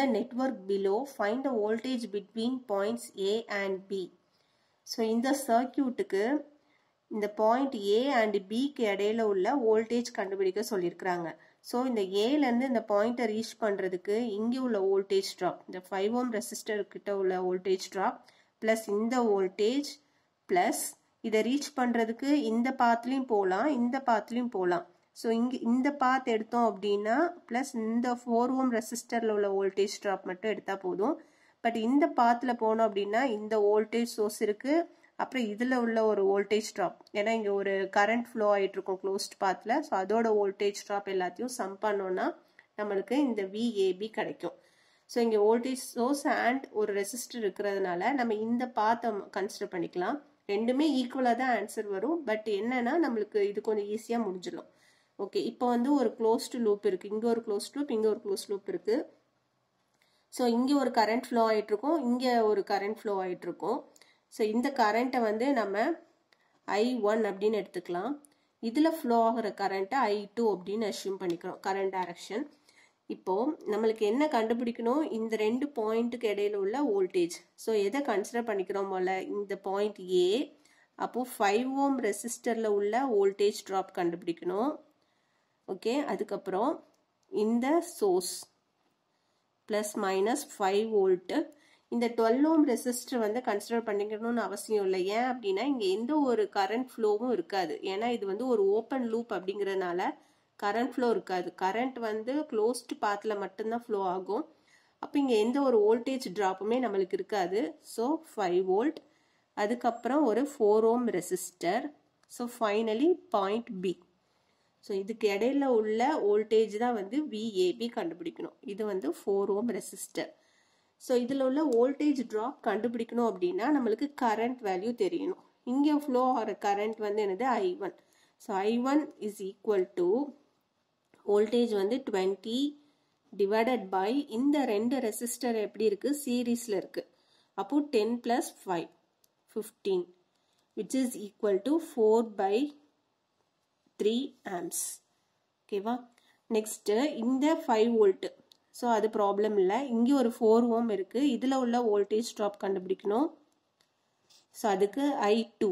the network below find the voltage between points A and B so இந்த சர்க்கியூட்டுக்கு இந்த point A and பிக்கு இடையில உள்ள வோல்டேஜ் கண்டுபிடிக்க சொல்லியிருக்கிறாங்க ஸோ இந்த ஏலேருந்து இந்த பாயிண்ட்டை ரீச் பண்ணுறதுக்கு இங்கே உள்ள வோல்டேஜ் ட்ராப் இந்த ஃபைவ் ஓம் ரெசிஸ்டர் கிட்ட உள்ள வோல்டேஜ் ட்ராப் ப்ளஸ் இந்த வோல்டேஜ் ப்ளஸ் இதை ரீச் பண்ணுறதுக்கு இந்த பாத்லேயும் போகலாம் இந்த பாத்லேயும் போகலாம் ஸோ இங்கே இந்த பாத் எடுத்தோம் அப்படின்னா ப்ளஸ் இந்த ஃபோர் ஓம் ரெசிஸ்டரில் உள்ள வோல்டேஜ் ட்ராப் மட்டும் எடுத்தால் போதும் பட் இந்த பாத்தில் போனோம் அப்படின்னா இந்த வோல்டேஜ் சோர்ஸ் இருக்குது அப்புறம் இதில் உள்ள ஒரு வோல்டேஜ் ட்ராப் ஏன்னா இங்கே ஒரு கரண்ட் ஃப்ளோ ஆகிட்டு இருக்கும் க்ளோஸ்ட் பாத்தில் ஸோ அதோட வோல்டேஜ் ட்ராப் எல்லாத்தையும் சம் பண்ணோன்னா நம்மளுக்கு இந்த விஏபி கிடைக்கும் ஸோ இங்கே வோல்டேஜ் சோர்ஸ் அண்ட் ஒரு ரெசிஸ்டர் இருக்கிறதுனால நம்ம இந்த பாத்தை கன்சிடர் பண்ணிக்கலாம் ரெண்டுமே ஈக்குவலாக தான் ஆன்சர் வரும் பட் என்னன்னா நம்மளுக்கு இது கொஞ்சம் ஈஸியாக முடிஞ்சிடும் ஓகே இப்போ வந்து ஒரு க்ளோஸ்டு லூப் இருக்குது இங்கே ஒரு க்ளோஸ் லூப் இங்கே ஒரு க்ளோஸ் லூப் இருக்குது ஸோ இங்கே ஒரு கரண்ட் ஃப்ளோ ஆகிட்ருக்கும் இங்கே ஒரு கரண்ட் ஃப்ளோ ஆகிட்ருக்கும் ஸோ இந்த கரண்ட்டை வந்து நம்ம ஐ ஒன் அப்படின்னு எடுத்துக்கலாம் இதில் ஃப்ளோ ஆகிற கரண்ட்டை ஐ டூ அப்படின்னு அஷ்யூம் பண்ணிக்கிறோம் கரண்ட் டைரக்ஷன் இப்போது நம்மளுக்கு என்ன கண்டுபிடிக்கணும் இந்த ரெண்டு பாயிண்ட்டுக்கு இடையில உள்ள வோல்டேஜ் ஸோ எதை கன்சிடர் பண்ணிக்கிறோம் போல இந்த பாயிண்ட் ஏ அப்போது ஃபைவ் ஓம் ரெசிஸ்டரில் உள்ள வோல்டேஜ் ட்ராப் கண்டுபிடிக்கணும் ஓகே அதுக்கப்புறம் இந்த source plus minus five volt இந்த டுவெல் ஓம் ரெசிஸ்டர் வந்து கன்சிடர் பண்ணிக்கணும்னு அவசியம் இல்லை ஏன் அப்படின்னா இங்கே எந்த ஒரு கரண்ட் ஃப்ளோவும் இருக்காது ஏன்னா இது வந்து ஒரு ஓப்பன் லூப் அப்படிங்கிறதுனால கரண்ட் ஃப்ளோ இருக்காது கரண்ட் வந்து க்ளோஸ்டு பாத்தில் மட்டும்தான் ஃப்ளோ ஆகும் அப்போ இங்கே எந்த ஒரு வோல்டேஜ் ட்ராப்புமே நம்மளுக்கு இருக்காது ஸோ ஃபைவ் வோல்ட் அதுக்கப்புறம் ஒரு four ohm resistor so finally point B so இதுக்கு இடையில உள்ள வோல்டேஜ் தான் வந்து விஏபி கண்டுபிடிக்கணும் இது வந்து ஃபோர் ஓம் ரெசிஸ்டர் ஸோ இதில் உள்ள வோல்டேஜ் ட்ராப் கண்டுபிடிக்கணும் அப்படின்னா நம்மளுக்கு கரண்ட் வேல்யூ தெரியணும் இங்கே ஃப்ளோ ஆகிற கரண்ட் வந்து என்னது I one so I one is equal to voltage வந்து டுவெண்ட்டி டிவைடட் பை இந்த ரெண்டு ரெசிஸ்டர் எப்படி இருக்குது சீரீஸில் இருக்குது அப்போ ten plus five fifteen which is equal to four by three ohms ஓகேவா நெக்ஸ்ட்டு இந்த ஃபைவ் வோல்ட்டு ஸோ அது ப்ராப்ளம் இல்லை இங்கே ஒரு ஃபோர் ஓம் இருக்குது இதில் உள்ள வோல்டேஜ் ட்ராப் கண்டுபிடிக்கணும் ஸோ அதுக்கு I two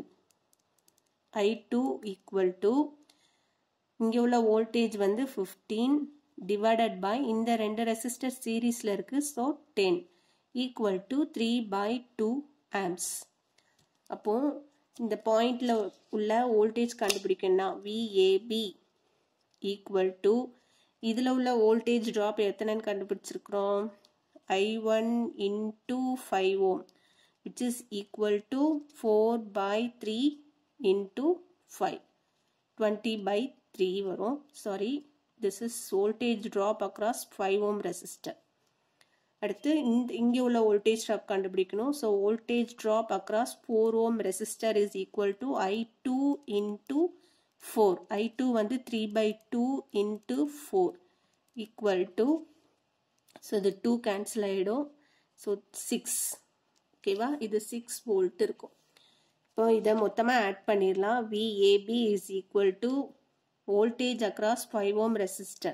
I two equal to இங்கே உள்ள வோல்டேஜ் வந்து ஃபிஃப்டீன் டிவைடட் பை இந்த ரெண்டு ரெசிஸ்டர் சீரீஸில் இருக்குது so ten equal to three by two ohms அப்போது இந்த பாயிண்டில் உள்ள வோல்டேஜ் கண்டுபிடிக்கணும்னா விஏபி ஈக்குவல் டு இதில் உள்ள வோல்டேஜ் ட்ராப் எத்தனைன்னு கண்டுபிடிச்சிருக்கிறோம் I one into five ohm which is equal to four by three into five twenty by three வரும் sorry this is voltage drop across five ohm resistor அடுத்து இந்த இங்கே உள்ள voltage drop கண்டுபிடிக்கணும் so voltage drop across four ohm resistor is equal to I two into four I two வந்து three by two into four equal to so இது two cancel ஆகிடும் so six ஓகேவா இது சிக்ஸ் வோல்ட் இருக்கும் இப்போ இதை மொத்தமாக ஆட் பண்ணிடலாம் VAB is equal to voltage across five ohm resistor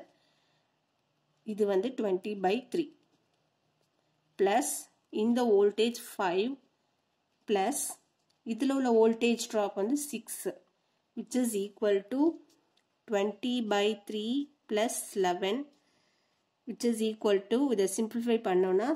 இது வந்து டுவெண்ட்டி பை த்ரீ ப்ளஸ் இந்த வோல்டேஜ் ஃபைவ் ப்ளஸ் இதில் உள்ள வோல்டேஜ் ட்ராப் வந்து six which is equal to 20 by 3 plus 11 which is equal to இதை simplify பண்ணோன்னா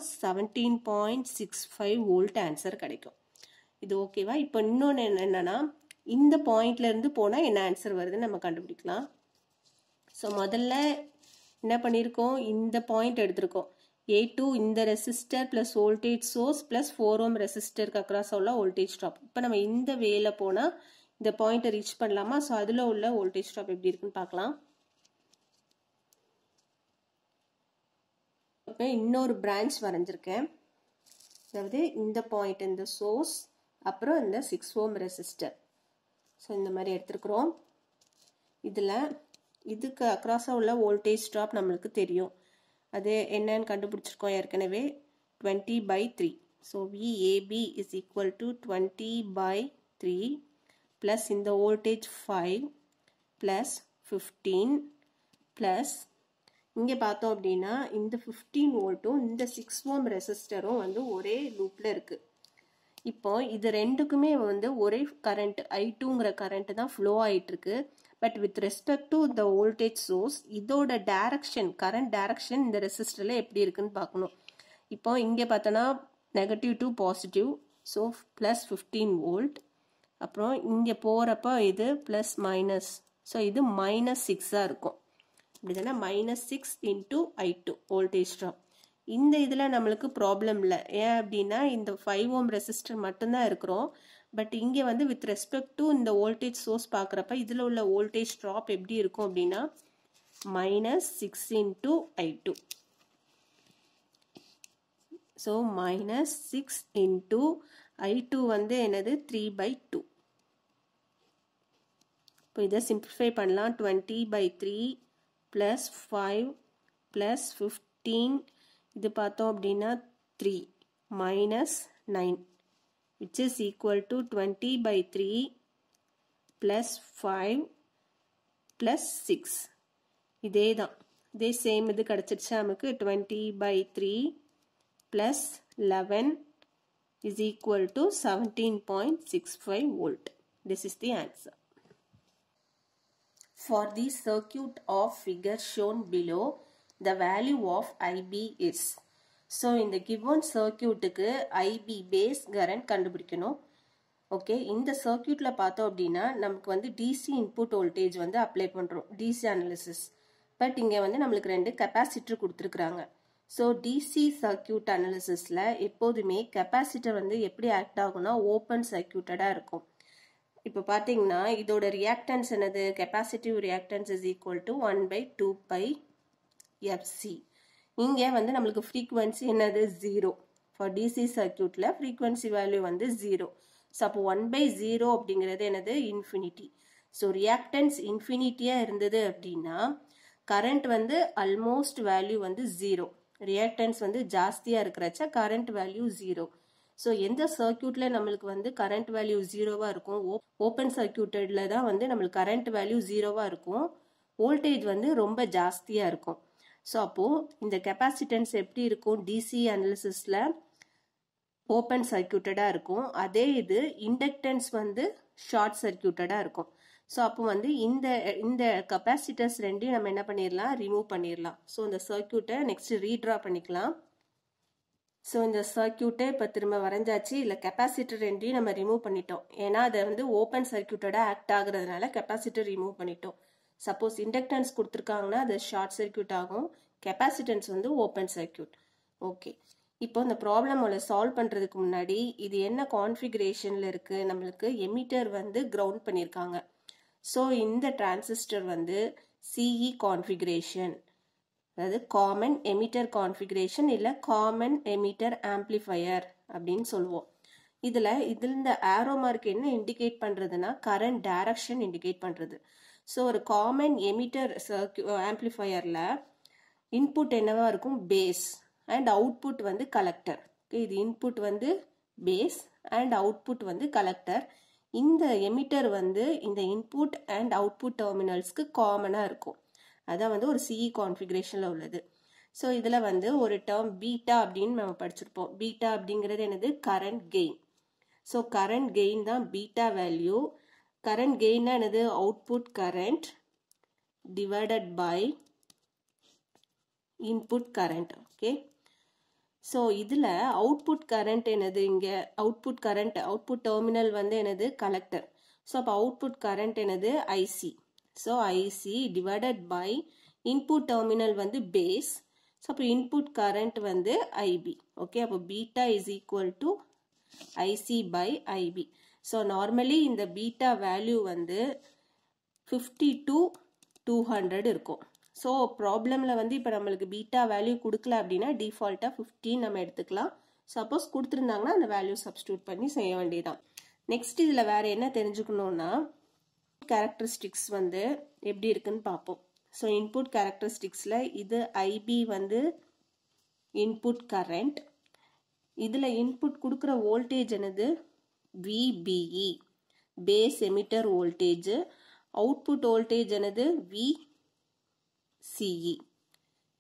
17.65 volt answer கிடைக்கும் இது ஓகேவா இப்போ இன்னொன்று என்னென்னா இந்த பாயிண்ட்லேருந்து போனால் என்ன ஆன்சர் வருதுன்னு நம்ம கண்டுபிடிக்கலாம் ஸோ முதல்ல என்ன பண்ணியிருக்கோம் இந்த பாயிண்ட் எடுத்திருக்கோம் ஏ டூ இந்த resistor plus voltage source plus four ohm ரெசிஸ்டருக்கு அக்ராஸ் உள்ள வோல்டேஜ் ட்ராப் இப்போ நம்ம இந்த வேல போனால் இந்த பாயிண்ட்டை ரீச் பண்ணலாமா ஸோ அதில் உள்ள வோல்டேஜ் ட்ராப் எப்படி இருக்குன்னு பார்க்கலாம் இப்போ இன்னொரு பிரான்ச் வரைஞ்சிருக்கேன் அதாவது இந்த பாயிண்ட் இந்த சோர்ஸ் அப்புறம் இந்த சிக்ஸ் ஓம் ரெசிஸ்டர் ஸோ இந்த மாதிரி எடுத்துருக்குறோம் இதில் இதுக்கு அக்ராஸாக உள்ள வோல்டேஜ் ட்ராப் நம்மளுக்கு தெரியும் அது என்னன்னு கண்டுபிடிச்சிருக்கோம் ஏற்கனவே twenty by three so VAB is equal to twenty by three plus in the voltage 5 plus 15 plus இங்கே பார்த்தோம் அப்படின்னா இந்த ஃபிஃப்டீன் வோல்ட்டும் இந்த சிக்ஸ் ஓம் ரெசிஸ்டரும் வந்து ஒரே லூப்பில் இருக்குது இப்போ இது ரெண்டுக்குமே வந்து ஒரே கரண்ட் ஐ டூங்கிற கரண்ட் தான் ஃப்ளோ ஆகிட்டு இருக்கு but with respect to the voltage source இதோட டைரக்ஷன் கரண்ட் டைரக்ஷன் இந்த ரெசிஸ்டரில் எப்படி இருக்குன்னு பார்க்கணும் இப்போ இங்கே பார்த்தோன்னா negative to positive so plus fifteen volt அப்புறம் இங்கே போகிறப்ப இது ப்ளஸ் மைனஸ் ஸோ இது மைனஸ் சிக்ஸாக இருக்கும் இப்படி தானே minus six into I two voltage drop இந்த இதில் நம்மளுக்கு ப்ராப்ளம் இல்லை ஏன் அப்படின்னா இந்த ஃபைவ் ஓம் ரெசிஸ்டர் மட்டும்தான் இருக்கிறோம் பட் இங்கே வந்து வித் ரெஸ்பெக்ட் டு இந்த வோல்டேஜ் சோர்ஸ் பார்க்குறப்ப இதில் உள்ள வோல்டேஜ் ட்ராப் எப்படி இருக்கும் அப்படின்னா minus six into I two so minus six into I two வந்து என்னது த்ரீ பை டூ இப்போ இதை சிம்பிளிஃபை பண்ணலாம் twenty by three plus five plus fifteen இது பார்த்தோம் அப்படின்னா three minus nine which is equal to twenty by three plus five plus six இதே தான் இதே சேம் இது கிடச்சிருச்சு நமக்கு twenty by three plus eleven is equal to seventeen point six five volt this is the answer For the circuit of figure shown below, the value of IB is. So இந்த given சர்க்கியூட்டுக்கு IB base current கண்டுபிடிக்கணும் okay இந்த சர்க்கியூட்டில் பார்த்தோம் அப்படின்னா நமக்கு வந்து DC input voltage வந்து அப்ளை பண்ணுறோம் டிசி அனாலிசிஸ் பட் இங்கே வந்து நம்மளுக்கு ரெண்டு கெப்பாசிட்டர் கொடுத்துருக்குறாங்க ஸோ டிசி சர்க்கியூட் அனாலிசிஸில் எப்போதுமே கெப்பாசிட்டர் வந்து எப்படி ஆக்ட் ஆகும்னா ஓப்பன் சர்க்கியூட்டடாக இருக்கும் இப்போ பார்த்தீங்கன்னா இதோட ரியாக்டன்ஸ் என்னது capacitive reactance is equal to one by two pi FC இங்கே வந்து நம்மளுக்கு ஃப்ரீக்குவன்சி என்னது ஜீரோ ஃபார் டிசி சர்க்கியூட்டில் ஃப்ரீக்குவன்சி வேல்யூ வந்து ஜீரோ ஸோ அப்போ ஒன் பை ஜீரோ அப்படிங்கிறது என்னது இன்ஃபினிட்டி ஸோ ரியாக்டன்ஸ் இன்ஃபினிட்டியாக இருந்தது அப்படின்னா கரண்ட் வந்து அல்மோஸ்ட் வேல்யூ வந்து ஜீரோ ரியாக்டன்ஸ் வந்து ஜாஸ்தியாக இருக்கிறச்ச கரண்ட் வேல்யூ ஜீரோ ஸோ எந்த சர்க்கியூட்டில் நம்மளுக்கு வந்து கரண்ட் வேல்யூ ஜீரோவாக இருக்கும் ஓப்பன் சர்க்கியூட்டடில் தான் வந்து நம்மளுக்கு கரண்ட் வேல்யூ ஜீரோவாக இருக்கும் வோல்டேஜ் வந்து ரொம்ப ஜாஸ்தியாக இருக்கும் ஸோ அப்போது இந்த கெப்பாசிட்டன்ஸ் எப்படி இருக்கும் டிசி அனாலிசிஸில் ஓப்பன் சர்க்கியூட்டடாக இருக்கும் அதே இது இண்டக்டன்ஸ் வந்து ஷார்ட் சர்க்கியூட்டடாக இருக்கும் ஸோ அப்போ வந்து இந்த இந்த கெப்பாசிட்டர்ஸ் ரெண்டையும் நம்ம என்ன பண்ணிடலாம் ரிமூவ் பண்ணிடலாம் ஸோ இந்த சர்க்கியூட்டை நெக்ஸ்ட் ரீட்ரா பண்ணிக்கலாம் ஸோ இந்த சர்க்கியூட்டை இப்போ திரும்ப வரைஞ்சாச்சு இல்லை கெப்பாசிட்டர் ரெண்டையும் நம்ம ரிமூவ் பண்ணிட்டோம் ஏன்னா அதை வந்து ஓப்பன் சர்க்கியூட்டடாக ஆக்ட் ஆகுறதுனால கெப்பாசிட்டர் ரிமூவ் பண்ணிட்டோம் சப்போஸ் இண்டக்டன்ஸ் கொடுத்துருக்காங்கன்னா அது ஷார்ட் சர்க்கியூட் ஆகும் கெப்பாசிட்டன்ஸ் வந்து ஓப்பன் சர்க்கியூட் ஓகே இப்போ இந்த ப்ராப்ளமோட சால்வ் பண்ணுறதுக்கு முன்னாடி இது என்ன கான்ஃபிகரேஷனில் இருக்குது நம்மளுக்கு எமிட்டர் வந்து கிரவுண்ட் பண்ணியிருக்காங்க ஸோ இந்த டிரான்சிஸ்டர் வந்து சிஇ கான்ஃபிகரேஷன் அதாவது காமன் எமிட்டர் கான்ஃபிகரேஷன் இல்லை காமன் எமிட்டர் ஆம்ப்ளிஃபையர் அப்படின்னு சொல்லுவோம் இதில் இதில் இந்த ஆரோ மார்க் என்ன இண்டிகேட் பண்ணுறதுன்னா கரண்ட் டைரக்ஷன் இண்டிகேட் பண்ணுறது ஸோ ஒரு காமன் எமிட்டர் சர்க்கியூ ஆம்ப்ளிஃபையரில் இன்புட் என்னவா இருக்கும் பேஸ் அண்ட் அவுட்புட் வந்து கலெக்டர் இது இன்புட் வந்து பேஸ் அண்ட் அவுட்புட் வந்து கலெக்டர் இந்த எமிட்டர் வந்து இந்த இன்புட் அண்ட் அவுட்புட் டெர்மினல்ஸ்க்கு காமனாக இருக்கும் அதான் வந்து ஒரு சிஇ கான்ஃபிகரேஷனில் உள்ளது ஸோ இதில் வந்து ஒரு டேர்ம் பீட்டா அப்படின்னு நம்ம படிச்சிருப்போம் பீட்டா அப்படிங்கிறது என்னது current gain so current gain தான் பீட்டா வேல்யூ கரண்ட் கெயின்னா என்னது output current divided by input current okay so இதில் அவுட்புட் கரண்ட் என்னது இங்கே அவுட்புட் கரண்ட் அவுட்புட் டெர்மினல் வந்து என்னது கலெக்டர் ஸோ அப்போ அவுட்புட் கரண்ட் என்னது IC so IC divided by input terminal வந்து பேஸ் ஸோ அப்போ இன்புட் கரண்ட் வந்து ஐபி ஓகே அப்போ beta is equal to IC by IB so normally இந்த பீட்டா வேல்யூ வந்து ஃபிஃப்டி டு டூ ஹண்ட்ரட் இருக்கும் so ப்ராப்ளமில் வந்து இப்போ நம்மளுக்கு பீட்டா வேல்யூ கொடுக்கல அப்படின்னா டிஃபால்ட்டாக ஃபிஃப்டின் நம்ம எடுத்துக்கலாம் சப்போஸ் கொடுத்துருந்தாங்கன்னா அந்த வேல்யூ சப்ஸ்டியூட் பண்ணி செய்ய வேண்டியதான் நெக்ஸ்ட் இதில் வேறு என்ன தெரிஞ்சுக்கணுன்னா கேரக்டரிஸ்டிக்ஸ் வந்து எப்படி இருக்குன்னு பார்ப்போம் ஸோ இன்புட் கேரக்டரிஸ்டிக்ஸில் இது ஐபி வந்து இன்புட் கரண்ட் இதில் இன்புட் கொடுக்குற வோல்டேஜ் என்னது VBE base emitter voltage output voltage என்னது V CE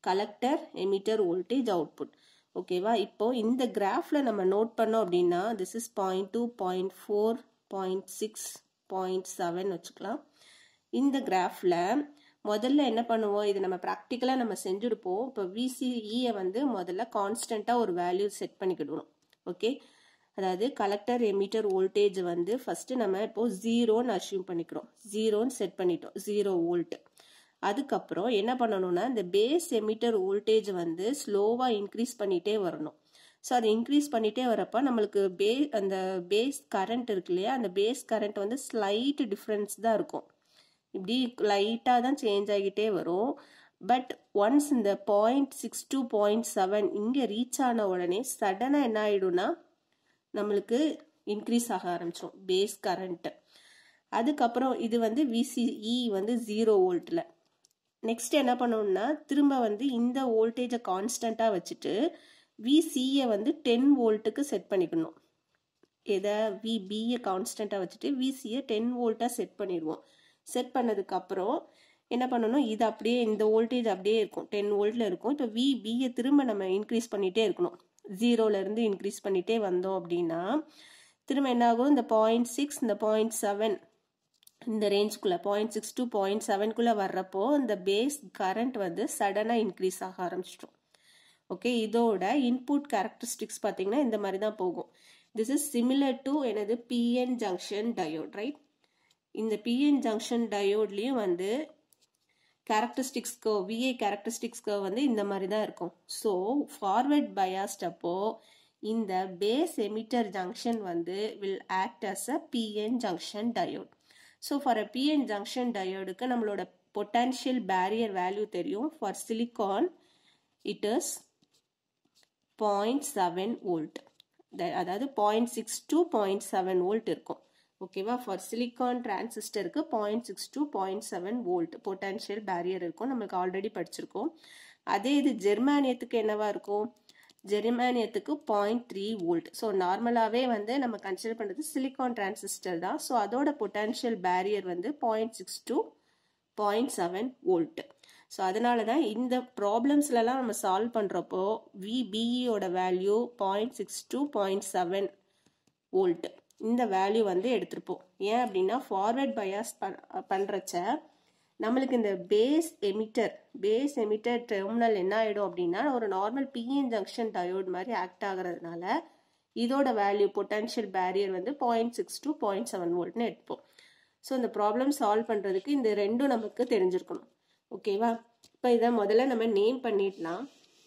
collector emitter voltage output ஓகேவா இப்போ இந்த கிராஃப்ல நம்ம நோட் பண்ணோம் அப்படின்னா this is point two point four point six point seven வச்சுக்கலாம் இந்த கிராஃப்ல முதல்ல என்ன பண்ணுவோம் இது நம்ம ப்ராக்டிக்கலாக நம்ம செஞ்சுருப்போம் இப்போ விசிஇயை வந்து முதல்ல கான்ஸ்டண்ட்டாக ஒரு வேல்யூ செட் பண்ணிக்கிடணும் ஓகே அதாவது கலெக்டர் எமிட்டர் வோல்டேஜ் வந்து ஃபர்ஸ்ட் நம்ம இப்போ ஜீரோன்னு அசியூம் பண்ணிக்கிறோம் ஜீரோன்னு செட் பண்ணிட்டோம் ஜீரோ வோல்ட் அதுக்கப்புறம் என்ன பண்ணணும்னா இந்த பேஸ் எமிட்டர் வோல்டேஜ் வந்து ஸ்லோவாக இன்க்ரீஸ் பண்ணிகிட்டே வரணும் ஸோ அது இன்க்ரீஸ் பண்ணிகிட்டே வரப்போ நம்மளுக்கு பே அந்த பேஸ் கரண்ட் இருக்கு இல்லையா அந்த பேஸ் கரண்ட் வந்து ஸ்லைட் டிஃப்ரென்ஸ் தான் இருக்கும் இப்படி லைட்டாக தான் சேஞ்ச் ஆகிட்டே வரும் பட் ஒன்ஸ் இந்த point six two point seven இங்கே ரீச் ஆன உடனே சடனாக என்ன ஆகிடும்னா நம்மளுக்கு இன்க்ரீஸ் ஆக ஆரம்பிச்சோம் பேஸ் கரண்ட்டு அதுக்கப்புறம் இது வந்து விசிஇ வந்து ஜீரோ வோல்ட்டில் நெக்ஸ்ட் என்ன பண்ணணும்னா திரும்ப வந்து இந்த வோல்டேஜை கான்ஸ்டண்ட்டாக வச்சுட்டு விசியை வந்து டென் வோல்ட்டுக்கு செட் பண்ணிக்கணும் எதை விபியை கான்ஸ்டண்ட்டாக வச்சுட்டு விசியை டென் வோல்ட்டாக செட் பண்ணிடுவோம் செட் பண்ணதுக்கப்புறம் என்ன பண்ணணும் இது அப்படியே இந்த வோல்டேஜ் அப்படியே இருக்கும் டென் வோல்ட்டில் இருக்கும் இப்போ விபியை திரும்ப நம்ம இன்க்ரீஸ் பண்ணிகிட்டே இருக்கணும் ஜீரோலேருந்து இன்க்ரீஸ் பண்ணிகிட்டே வந்தோம் அப்படின்னா திரும்ப என்ன ஆகும் இந்த பாயிண்ட் சிக்ஸ் இந்த பாயிண்ட் செவன் இந்த ரேஞ்சுக்குள்ளே பாயிண்ட் சிக்ஸ் டு பாயிண்ட் செவன்குள்ளே வர்றப்போ இந்த பேஸ் கரண்ட் வந்து சடனாக இன்க்ரீஸ் ஆக ஆரம்பிச்சிட்டோம் ஓகே இதோட இன்புட் கேரக்டரிஸ்டிக்ஸ் பார்த்தீங்கன்னா இந்த மாதிரி தான் போகும் திஸ் இஸ் சிமிலர் டு எனது பிஎன் ஜங்ஷன் டயோட் ரைட் இந்த பிஎன் ஜங்ஷன் டயோட்லேயும் வந்து characteristics curve VA characteristics curve வந்து இந்த மாதிரி தான் இருக்கும் ஸோ ஃபார்வர்ட் பயாஸ்ட் அப்போ இந்த பேஸ் எமிட்டர் ஜங்ஷன் வந்து will act as a PN junction diode so for a PN junction டயோடுக்கு நம்மளோட பொட்டன்ஷியல் பேரியர் வேல்யூ தெரியும் for silicon it is point seven volt அதாவது point six to point seven volt இருக்கும் ஓகேவா for silicon டிரான்சிஸ்டருக்கு point six to point seven volt potential barrier இருக்கும் நம்மளுக்கு already படிச்சிருக்கோம் அதே இது ஜெர்மானியத்துக்கு என்னவா இருக்கும் ஜெர்மானியத்துக்கு பாயிண்ட் த்ரீ வோல்ட் ஸோ நார்மலாகவே வந்து நம்ம கன்சிடர் பண்ணுறது சிலிக்கான் டிரான்சிஸ்டர் தான் ஸோ அதோட பொட்டன்ஷியல் பேரியர் வந்து point six to point seven volt so அதனால தான் இந்த ப்ராப்ளம்ஸ்லலாம் நம்ம சால்வ் பண்ணுறப்போ விபிஇயோட value point six to point seven volt இந்த வேல்யூ வந்து எடுத்திருப்போம் ஏன் அப்படின்னா ஃபார்வர்ட் பயாஸ் பண் பண்ணுறச்ச நம்மளுக்கு இந்த base emitter base emitter terminal என்ன ஆகிடும் அப்படின்னா ஒரு நார்மல் பிஎன் ஜங்ஷன் டயோட் மாதிரி ஆக்ட் ஆகிறதுனால இதோட வேல்யூ பொட்டன்ஷியல் பேரியர் வந்து point six to point seven வோல்ட்னு எடுப்போம் ஸோ இந்த ப்ராப்ளம் சால்வ் பண்ணுறதுக்கு இந்த ரெண்டும் நமக்கு தெரிஞ்சிருக்கணும் ஓகேவா இப்போ இதை முதல்ல நம்ம நேம் பண்ணிடலாம்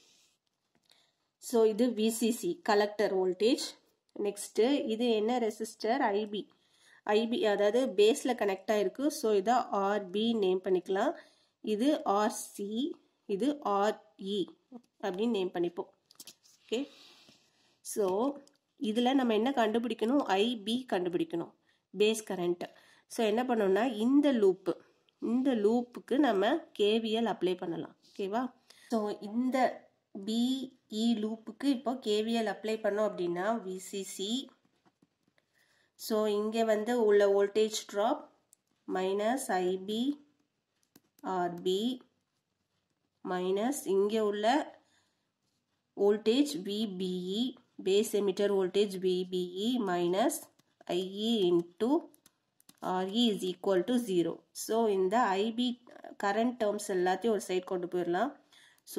ஸோ இது விசிசி கலெக்டர் வோல்டேஜ் நெக்ஸ்ட்டு இது என்ன ரெசிஸ்டர் ஐபி ஐபி அதாவது பேஸில் கனெக்ட் ஆகிருக்கு ஸோ இதை ஆர்பி நேம் பண்ணிக்கலாம் இது ஆர்சி இது ஆர்இ அப்படின்னு நேம் பண்ணிப்போம் ஓகே ஸோ இதில் நம்ம என்ன கண்டுபிடிக்கணும் ஐபி கண்டுபிடிக்கணும் பேஸ் கரண்ட் ஸோ என்ன பண்ணோம்னா இந்த லூப்பு இந்த லூப்புக்கு நம்ம கேவிஎல் அப்ளை பண்ணலாம் ஓகேவா ஸோ இந்த பிஇ லூப்புக்கு இப்போ கேவிஎல் அப்ளை பண்ணோம் அப்படின்னா விசிசி ஸோ இங்கே வந்து உள்ள voltage drop minus IB RB minus இங்கே உள்ள voltage VBE base emitter voltage VBE minus IE into RE is equal to 0. So, இந்த IB current terms எல்லாத்தையும் ஒரு சைட் கொண்டு போயிடலாம் so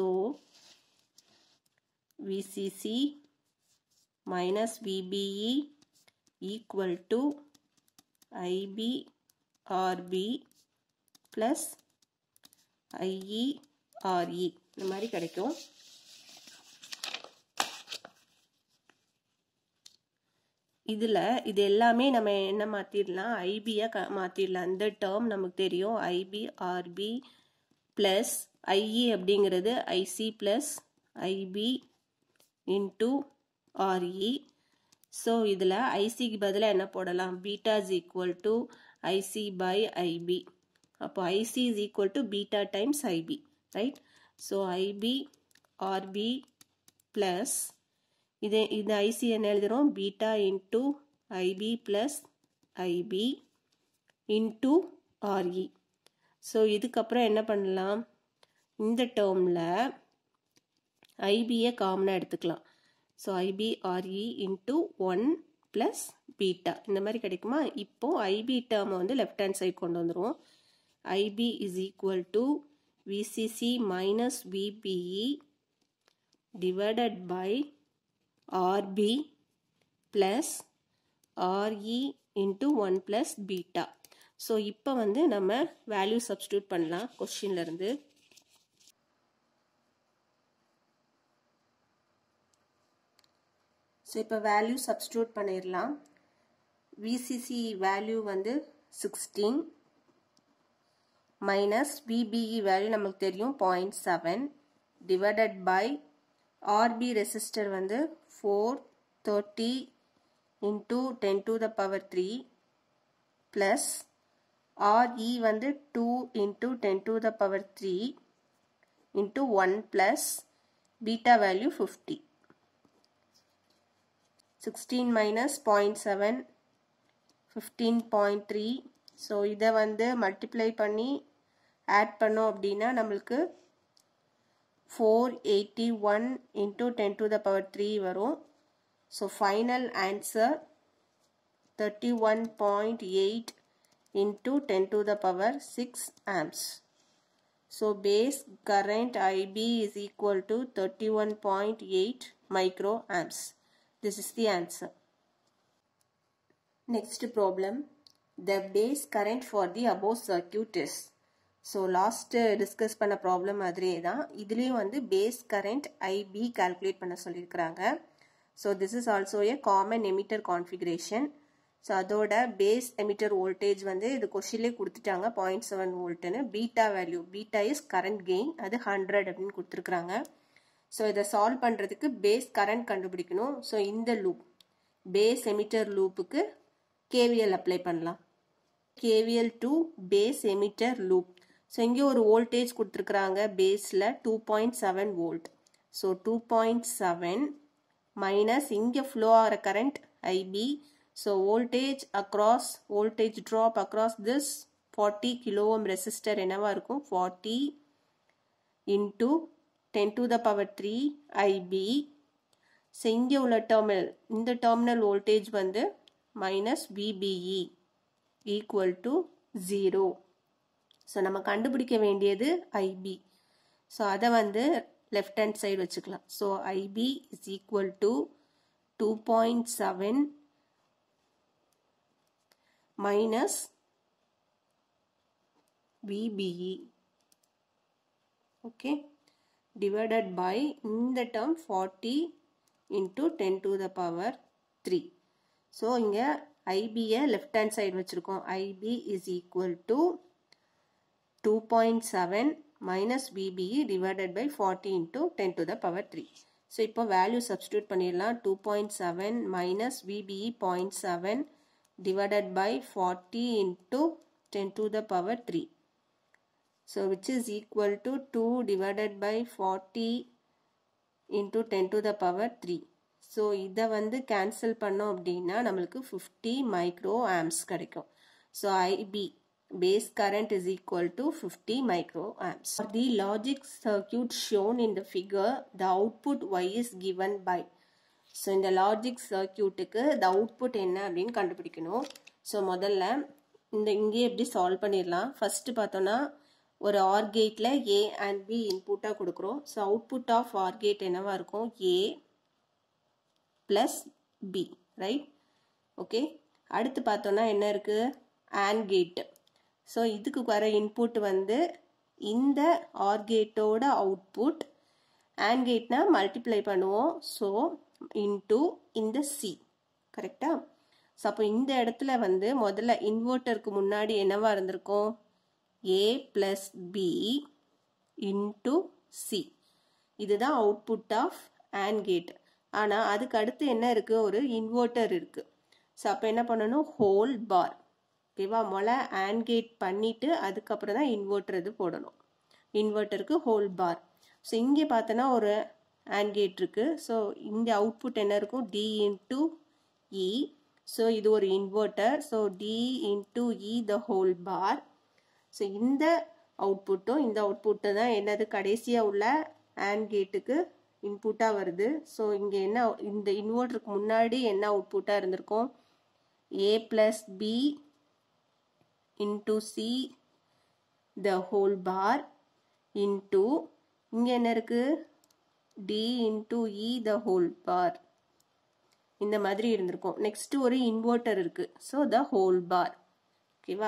VCC minus VBE equal to IB RB plus IE RE இந்த மாதிரி கிடைக்கும் இதில் இது எல்லாமே நம்ம என்ன மாற்றிடலாம் ஐபியை க மாற்றிடலாம் இந்த டேர்ம் நமக்கு தெரியும் ஐபி ஆர்பி ப்ளஸ் ஐஇ அப்படிங்கிறது IC plus IB into RE so இதில் ஐசிக்கு பதிலாக என்ன போடலாம் beta is equal to IC by IB அப்போ IC is equal to beta times IB right so IB RB plus இது இந்த ஐசி என்ன எழுதுகிறோம் beta into IB plus IB into RE so இதுக்கப்புறம் என்ன பண்ணலாம் இந்த டேர்மில் ஐபியை காமனாக எடுத்துக்கலாம் so IB RE into one plus beta இந்த மாதிரி கிடைக்குமா இப்போ ஐபி டேர்மை வந்து லெஃப்ட் ஹேண்ட் சைட் கொண்டு வந்துடுவோம் IB is equal to VCC minus VBE divided by RB plus RE into one plus beta so இப்போ வந்து நம்ம வேல்யூ சப்ஸ்டியூட் பண்ணலாம் கொஷின்லேருந்து ஸோ இப்போ வேல்யூ சப்ஸ்டியூட் பண்ணிடலாம் விசிசி வேல்யூ வந்து சிக்ஸ்டீன் மைனஸ் விபிஇ வேல்யூ நமக்கு தெரியும் point seven divided by RB resistor வந்து four thirty into ten to the power three plus RE வந்து 2 into 10 to the power 3 into 1 plus beta value 50. 16 minus 0.7 15.3 so இதை வந்து multiply பண்ணி add பண்ணோம் அப்படின்னா நம்மளுக்கு four eighty one into ten to the power three வரும் so final answer thirty one point eight into 10 to the power 6 amps. So base current IB is equal to 31.8 microamps. This is the answer. Next problem. The base current for the above circuit is. So last discuss பண்ண problem மாதிரியே தான் இதுலேயும் வந்து phase current IP calculate பண்ண சொல்லியிருக்கிறாங்க so this is also a common emitter configuration so அதோட base emitter voltage வந்து இது கொஷின்லேயே கொடுத்துட்டாங்க பாயிண்ட் செவன் வோல்ட்டுன்னு beta value beta is current gain அது ஹண்ட்ரட் அப்படின்னு கொடுத்துருக்குறாங்க ஸோ இதை சால்வ் பண்ணுறதுக்கு பேஸ் கரண்ட் கண்டுபிடிக்கணும் ஸோ இந்த லூப் பேஸ் எமிட்டர் லூப்புக்கு கேவிஎல் அப்ளை பண்ணலாம் KVL to base emitter loop so இங்கே ஒரு வோல்டேஜ் கொடுத்துருக்குறாங்க பேஸில் two point seven volt so two point seven minus இங்கே ஃப்ளோ ஆகிற current IB So voltage across voltage drop across this 40 kilo ohm resistor என்னவா இருக்கும் 40 into 10 to the power 3 IB so இங்கே உள்ள டெர்மினல் இந்த டெர்மினல் வோல்டேஜ் வந்து minus VBE equal to zero so நம்ம கண்டுபிடிக்க வேண்டியது ஐபி ஸோ அதை வந்து லெஃப்ட் ஹேண்ட் சைடு வச்சுக்கலாம் so IB is equal to two point seven minus VBE okay divided by இந்த term 40 into 10 to the power 3 so இங்க IB left hand side வச்சிருக்கோம் IB is equal to 2.7 minus VBE divided by 40 into 10 to the power 3 so இப்போ value substitute பண்ணிடலாம் 2.7 minus VBE 0.7 divided by 40 into 10 to the power 3. So which is equal to 2 divided by 40 into 10 to the power 3. So இதை வந்து cancel பண்ணோம் அப்படின்னா நம்மளுக்கு 50 micro amps கிடைக்கும். So IB base current is equal to 50 micro amps. For the logic circuit shown in the figure, the output Y is given by so இந்த logic சர்க்கியூட்டுக்கு இந்த output என்ன அப்படின்னு கண்டுபிடிக்கணும் ஸோ முதல்ல இந்த இங்கேயே எப்படி சால்வ் பண்ணிடலாம் ஃபஸ்ட்டு பார்த்தோன்னா ஒரு ஆர் கேட்டில் ஏ அண்ட் பி இன்புட்டாக கொடுக்குறோம் so output of OR gate என்னவா இருக்கும் A plus B right okay அடுத்து பார்த்தோன்னா என்ன இருக்குது ஆன் கேட்டு ஸோ இதுக்கு வர இன்புட் வந்து இந்த ஆர் கேட்டோட அவுட்புட் ஆன் கேட்னா மல்டிப்ளை பண்ணுவோம் ஸோ இன்டூ இந்த சி கரெக்டா ஸோ அப்போ இந்த இடத்துல வந்து முதல்ல இன்வெர்ட்டருக்கு முன்னாடி என்னவா இருந்திருக்கும் A plus B into C இதுதான் அவுட்புட் ஆஃப் ஆன் கேட் ஆனால் அதுக்கு அடுத்து என்ன இருக்குது ஒரு இன்வெர்ட்டர் இருக்குது ஸோ அப்போ என்ன பண்ணணும் ஹோல் பார் ஓகேவா மொளை ஆன் கேட் பண்ணிவிட்டு அதுக்கப்புறம் தான் இன்வெர்ட்டர் இது போடணும் இன்வெர்ட்டருக்கு ஹோல் பார் ஸோ இங்கே பார்த்தோன்னா ஒரு ஆண்ட் கேட் இருக்குது ஸோ இந்த அவுட்புட் என்ன இருக்கும் டி இன்ட்டு இ ஸோ இது ஒரு inverter so D into E the whole bar so இந்த அவுட்புட்டும் இந்த அவுட்புட்டு தான் என்னது கடைசியாக உள்ள ஆண்ட் கேட்டுக்கு இன்புட்டாக வருது ஸோ இங்கே என்ன இந்த இன்வெர்ட்டருக்கு முன்னாடி என்ன அவுட்புட்டாக இருந்திருக்கும் A plus B into C the whole bar into இங்கே என்ன இருக்குது D into E the whole bar இந்த மாதிரி இருந்திருக்கும் நெக்ஸ்ட் ஒரு இன்வெர்ட்டர் இருக்கு ஸோ த ஹோல் பார் ஓகேவா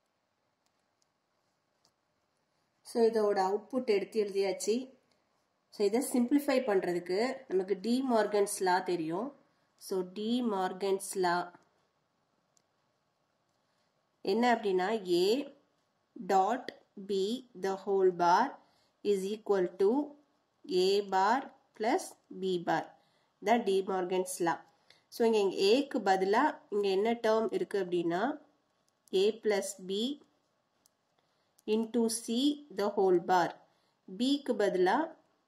ஸோ இதோட அவுட்புட் எடுத்து எழுதியாச்சு ஸோ இதை சிம்பிளிஃபை பண்ணுறதுக்கு நமக்கு டி மார்கன்ஸ் லா தெரியும் ஸோ டி மார்கன்ஸ் லா என்ன அப்படின்னா A dot B the whole bar is equal to A bar plus B bar the De Morgan's law so இங்கே இங்கே ஏக்கு பதிலாக இங்கே என்ன டேர்ம் இருக்குது அப்படின்னா A plus B into C the whole bar பிக்கு பதிலாக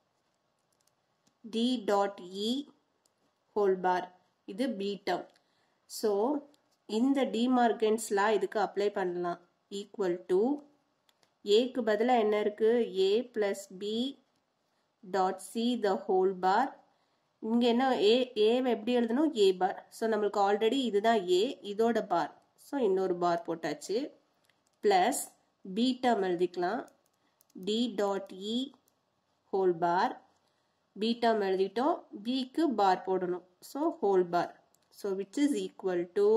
D dot E whole bar இது பி டேர்ம் ஸோ இந்த டிமார்கன்ஸ்லாம் இதுக்கு அப்ளை பண்ணலாம் ஈக்குவல் டு ஏக்கு பதிலாக என்ன இருக்குது A plus B dot C the whole bar இங்கே என்ன ஏ ஏவை எப்படி எழுதணும் ஏ பார் ஸோ நம்மளுக்கு ஆல்ரெடி இதுதான் ஏ இதோட பார் ஸோ இன்னொரு பார் போட்டாச்சு ப்ளஸ் பி டேர்ம் எழுதிக்கலாம் D dot E whole bar B term எழுதிட்டோம் பிக்கு பார் போடணும் so whole bar so which is equal to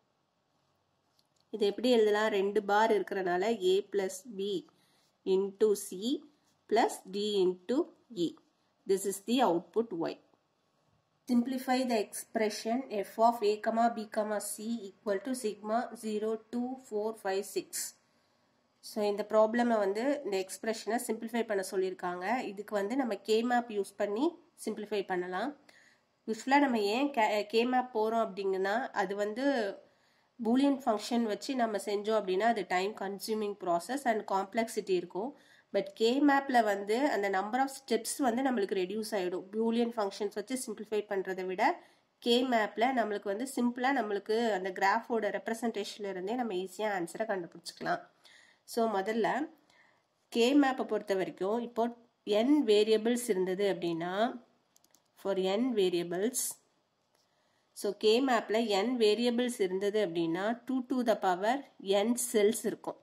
இது எப்படி எழுதலாம் ரெண்டு பார் இருக்கிறனால A plus B into C plus D into E this is the output Y Simplify the expression f of a comma b comma c equal to sigma 0 2 4 5 6 so இந்த ப்ராப்ளமை வந்து இந்த எக்ஸ்பிரஷனை சிம்பிளிஃபை பண்ண சொல்லியிருக்காங்க இதுக்கு வந்து நம்ம கே மேப் யூஸ் பண்ணி சிம்பிளிஃபை பண்ணலாம் யூஸ்வலாக நம்ம ஏன் கே கே மேப் போகிறோம் அப்படிங்கன்னா அது வந்து பூலியன் ஃபங்க்ஷன் வச்சு நம்ம செஞ்சோம் அப்படின்னா அது time consuming process and complexity இருக்கும் பட் கே மேப்பில் வந்து அந்த நம்பர் ஆஃப் ஸ்டெப்ஸ் வந்து நம்மளுக்கு ரெடியூஸ் ஆகிடும் பூலியன் ஃபங்க்ஷன்ஸ் வச்சு சிம்பிளிஃபை பண்ணுறதை விட கே மேப்பில் நம்மளுக்கு வந்து சிம்பிளாக நம்மளுக்கு அந்த கிராஃபோட ரெப்ரசன்டேஷன்ல இருந்தே நம்ம ஈஸியாக ஆன்சரை கண்டுபிடிச்சிக்கலாம் ஸோ முதல்ல கே மேப்பை பொறுத்த வரைக்கும் இப்போ என் வேரியபிள்ஸ் இருந்தது அப்படின்னா for N variables so K மேப்பில் என் வேரியபிள்ஸ் இருந்தது அப்படின்னா two to the power N cells இருக்கும்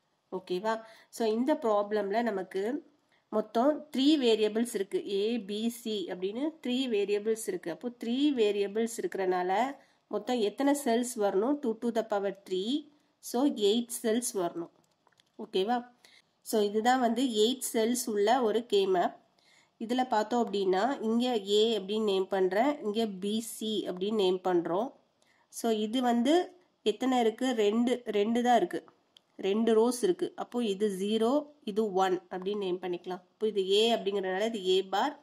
ஓகேவா ஸோ இந்த ப்ராப்ளமில் நமக்கு மொத்தம் த்ரீ வேரியபிள்ஸ் இருக்குது ஏ பிசி அப்படின்னு த்ரீ வேரியபிள்ஸ் இருக்குது அப்போ த்ரீ வேரியபிள்ஸ் இருக்கிறனால மொத்தம் எத்தனை செல்ஸ் வரணும் two to the power three so eight cells வரணும் ஓகேவா ஸோ இதுதான் வந்து எயிட் செல்ஸ் உள்ள ஒரு கே மேப் இதில் பார்த்தோம் அப்படின்னா இங்கே ஏ அப்படின்னு நேம் பண்ணுறேன் இங்கே பிசி அப்படின்னு நேம் பண்ணுறோம் ஸோ இது வந்து எத்தனை இருக்குது ரெண்டு ரெண்டு தான் இருக்குது ரெண்டு ரோஸ் இருக்குது அப்போது இது ஜீரோ இது ஒன் அப்படின்னு நேம் பண்ணிக்கலாம் இப்போ இது ஏ அப்படிங்கிறனால இது ஏ பார்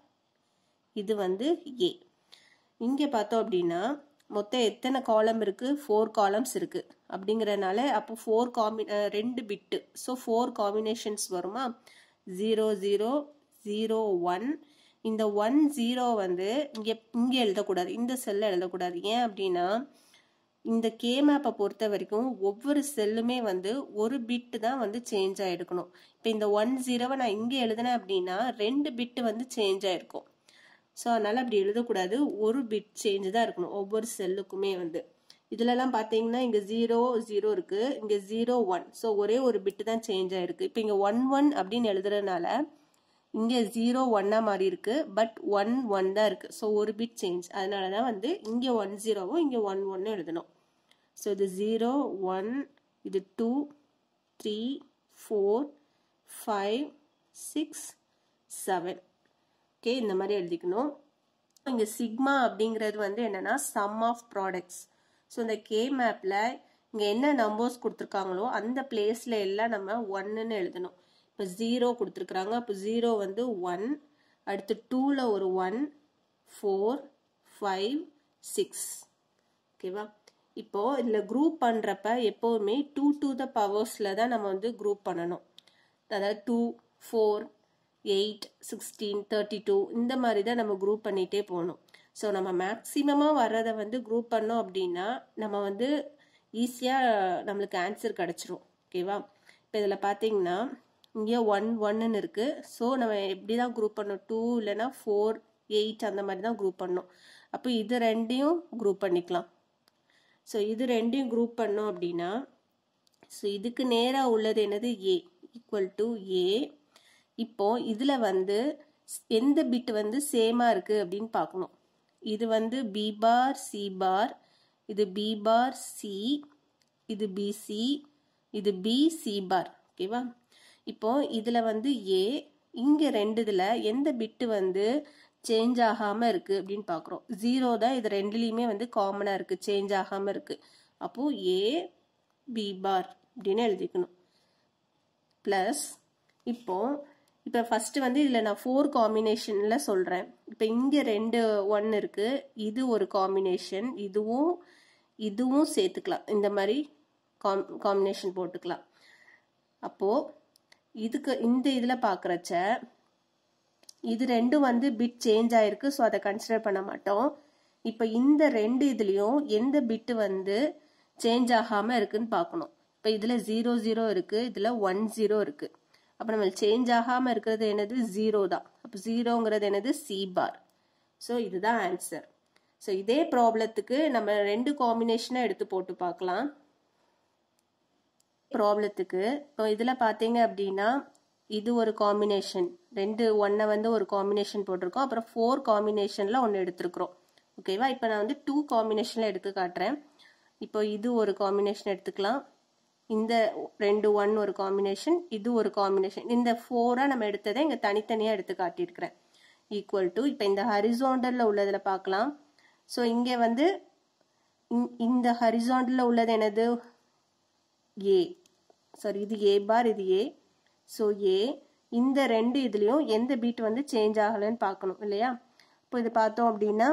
இது வந்து ஏ இங்கே பார்த்தோம் அப்படின்னா மொத்தம் எத்தனை காலம் இருக்குது ஃபோர் காலம்ஸ் இருக்குது அப்படிங்கிறனால அப்போ ஃபோர் காம்பி ரெண்டு பிட்டு ஸோ ஃபோர் காம்பினேஷன்ஸ் வருமா ஜீரோ ஜீரோ ஜீரோ ஒன் இந்த ஒன் ஜீரோ வந்து இங்கே இங்கே எழுதக்கூடாது இந்த செல்லில் எழுதக்கூடாது ஏன் அப்படின்னா இந்த கே மேப்பை பொறுத்த வரைக்கும் ஒவ்வொரு செல்லுமே வந்து ஒரு பிட்டு தான் வந்து சேஞ்ச் ஆகிருக்கணும் இப்போ இந்த ஒன் ஜீரோவை நான் இங்கே எழுதினேன் அப்படின்னா ரெண்டு பிட்டு வந்து சேஞ்ச் ஆகிருக்கும் ஸோ அதனால் அப்படி எழுதக்கூடாது ஒரு பிட் சேஞ்ச் தான் இருக்கணும் ஒவ்வொரு செல்லுக்குமே வந்து இதுலலாம் பார்த்தீங்கன்னா இங்கே ஜீரோ ஜீரோ இருக்குது இங்கே ஜீரோ ஒன் ஸோ ஒரே ஒரு பிட்டு தான் சேஞ்ச் ஆகிருக்கு இப்போ இங்கே ஒன் ஒன் அப்படின்னு எழுதுறதுனால இங்கே ஜீரோ ஒன்னாக மாறி இருக்கு பட் ஒன் ஒன் தான் இருக்குது ஸோ ஒரு பிட் சேஞ்ச் அதனால தான் வந்து இங்கே ஒன் ஜீரோவும் இங்கே ஒன் ஒன்னு எழுதணும் ஸோ இது ஜீரோ ஒன் இது two three four five six seven okay இந்த மாதிரி எழுதிக்கணும் இங்கே சிக்மா அப்படிங்கிறது வந்து என்னென்னா சம் ஆஃப் ப்ராடக்ட்ஸ் ஸோ இந்த கே மேப்பில் இங்கே என்ன நம்பர்ஸ் கொடுத்துருக்காங்களோ அந்த பிளேஸில் எல்லாம் நம்ம ஒன்னுன்னு எழுதணும் இப்போ ஜீரோ கொடுத்துருக்குறாங்க அப்போ ஜீரோ வந்து ஒன் அடுத்து டூவில் ஒரு ஒன் ஃபோர் ஃபைவ் சிக்ஸ் ஓகேவா இப்போது இதில் குரூப் பண்ணுறப்ப எப்போவுமே டூ டூ த பவர்ஸில் தான் நம்ம வந்து குரூப் பண்ணணும் அதாவது two four eight sixteen thirty two இந்த மாதிரி தான் நம்ம குரூப் பண்ணிகிட்டே போகணும் ஸோ நம்ம மேக்ஸிமமாக வர்றதை வந்து குரூப் பண்ணோம் அப்படின்னா நம்ம வந்து ஈஸியாக நம்மளுக்கு ஆன்சர் கிடச்சிரும் ஓகேவா இப்போ இதில் பார்த்தீங்கன்னா இங்கே ஒன் ஒன்னு இருக்குது ஸோ நம்ம எப்படி தான் குரூப் பண்ணோம் டூ இல்லைன்னா ஃபோர் எயிட் அந்த மாதிரி தான் குரூப் பண்ணணும் அப்போ இது ரெண்டையும் குரூப் பண்ணிக்கலாம் ஸோ இது ரெண்டையும் குரூப் பண்ணோம் அப்படின்னா ஸோ இதுக்கு நேராக உள்ளது என்னது ஏ ஈக்குவல் டு ஏ இப்போ இதில் வந்து எந்த பிட் வந்து சேமாக இருக்குது அப்படின்னு பார்க்கணும் இது வந்து பி பார் சி பார் இது பி பார் சி இது பிசி இது பி சி பார் ஓகேவா இப்போ இதில் வந்து ஏ இங்கே ரெண்டு இதில் எந்த பிட்டு வந்து சேஞ்ச் ஆகாமல் இருக்குது அப்படின்னு பார்க்குறோம் ஜீரோ தான் இது ரெண்டுலேயுமே வந்து காமனாக இருக்குது சேஞ்ச் ஆகாமல் இருக்குது அப்போது ஏ பி பார் அப்படின்னு எழுதிக்கணும் ப்ளஸ் இப்போ இப்போ ஃபஸ்ட்டு வந்து இதில் நான் ஃபோர் காம்பினேஷனில் சொல்கிறேன் இப்போ இங்கே ரெண்டு ஒன் இருக்குது இது ஒரு காம்பினேஷன் இதுவும் இதுவும் சேர்த்துக்கலாம் இந்த மாதிரி காம் காம்பினேஷன் போட்டுக்கலாம் அப்போது இதுக்கு இந்த இதில் பார்க்குறச்ச இது ரெண்டும் வந்து பிட் சேஞ்ச் ஆயிருக்கு ஸோ அதை கன்சிடர் பண்ண மாட்டோம் இப்போ இந்த ரெண்டு இதுலேயும் எந்த பிட்டு வந்து சேஞ்ச் ஆகாமல் இருக்குன்னு பார்க்கணும் இப்போ இதில் ஜீரோ ஜீரோ இருக்குது இதில் ஒன் ஜீரோ இருக்குது அப்போ நம்ம சேஞ்ச் ஆகாமல் இருக்கிறது என்னது ஜீரோ தான் அப்போ ஜீரோங்கிறது என்னது சி பார் ஸோ இதுதான் ஆன்சர் ஸோ இதே ப்ராப்ளத்துக்கு நம்ம ரெண்டு காம்பினேஷனாக எடுத்து போட்டு பார்க்கலாம் ப்ராப்ளத்துக்கு இப்போ இதில் பார்த்தீங்க அப்படின்னா இது ஒரு காம்பினேஷன் ரெண்டு ஒன்னை வந்து ஒரு காம்பினேஷன் போட்டிருக்கோம் அப்புறம் ஃபோர் காம்பினேஷனில் ஒன்று எடுத்திருக்கிறோம் ஓகேவா இப்போ நான் வந்து டூ காம்பினேஷனில் எடுத்து காட்டுறேன் இப்போ இது ஒரு காம்பினேஷன் எடுத்துக்கலாம் இந்த ரெண்டு ஒன் ஒரு காம்பினேஷன் இது ஒரு காம்பினேஷன் இந்த ஃபோராக நம்ம எடுத்ததை இங்கே தனித்தனியாக எடுத்து காட்டியிருக்கிறேன் ஈக்குவல் டு இப்போ இந்த ஹரிசாண்டலில் உள்ளதில் பார்க்கலாம் ஸோ இங்கே வந்து இந்த ஹரிசாண்டலில் உள்ளது என்னது ஏ சாரி இது ஏ பார் இது ஏ ஸோ ஏ இந்த ரெண்டு இதுலேயும் எந்த பீட் வந்து சேஞ்ச் ஆகலைன்னு பார்க்கணும் இல்லையா இப்போ இது பார்த்தோம் அப்படின்னா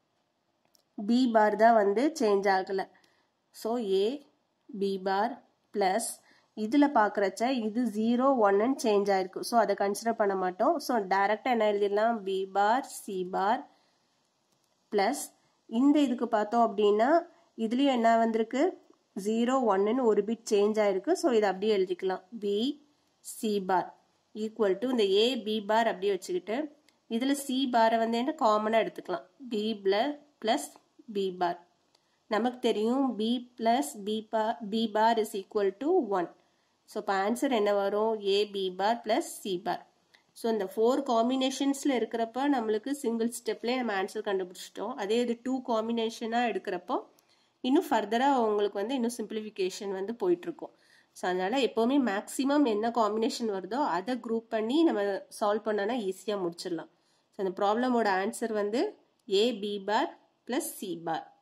பி பார் தான் வந்து சேஞ்ச் ஆகலை so A B bar plus இதில் பார்க்குறச்ச இது ஜீரோ ஒன்னு சேஞ்ச் ஆயிருக்கு ஸோ அதை கன்சிடர் பண்ண மாட்டோம் ஸோ டைரெக்டாக என்ன எழுதிடலாம் B bar C bar plus இந்த இதுக்கு பார்த்தோம் அப்படின்னா இதுலேயும் என்ன வந்திருக்கு ஜீரோ ஒன்னுன்னு ஒரு பிட் சேஞ்ச் ஆயிருக்கு ஸோ இதை அப்படியே எழுதிக்கலாம் B C bar equal to இந்த ஏ பி பார் அப்படியே வச்சுக்கிட்டு இதில் சி பாரை வந்து என்ன காமனாக எடுத்துக்கலாம் பி ப்ளஸ் பி பார் நமக்கு தெரியும் B plus B bar B bar is equal to one so இப்போ ஆன்சர் என்ன வரும் A B bar plus C bar so இந்த ஃபோர் காம்பினேஷன்ஸில் இருக்கிறப்ப நம்மளுக்கு சிங்கிள் ஸ்டெப்லேயே நம்ம ஆன்சர் கண்டுபிடிச்சிட்டோம் அதே இது டூ காம்பினேஷனாக எடுக்கிறப்போ இன்னும் ஃபர்தராக உங்களுக்கு வந்து இன்னும் சிம்பிளிஃபிகேஷன் வந்து போயிட்டுருக்கும் ஸோ அதனால் எப்போவுமே மேக்ஸிமம் என்ன காம்பினேஷன் வருதோ அதை குரூப் பண்ணி நம்ம சால்வ் பண்ணோன்னா ஈஸியாக முடிச்சிடலாம் ஸோ அந்த ப்ராப்ளமோட ஆன்சர் வந்து A B bar plus C bar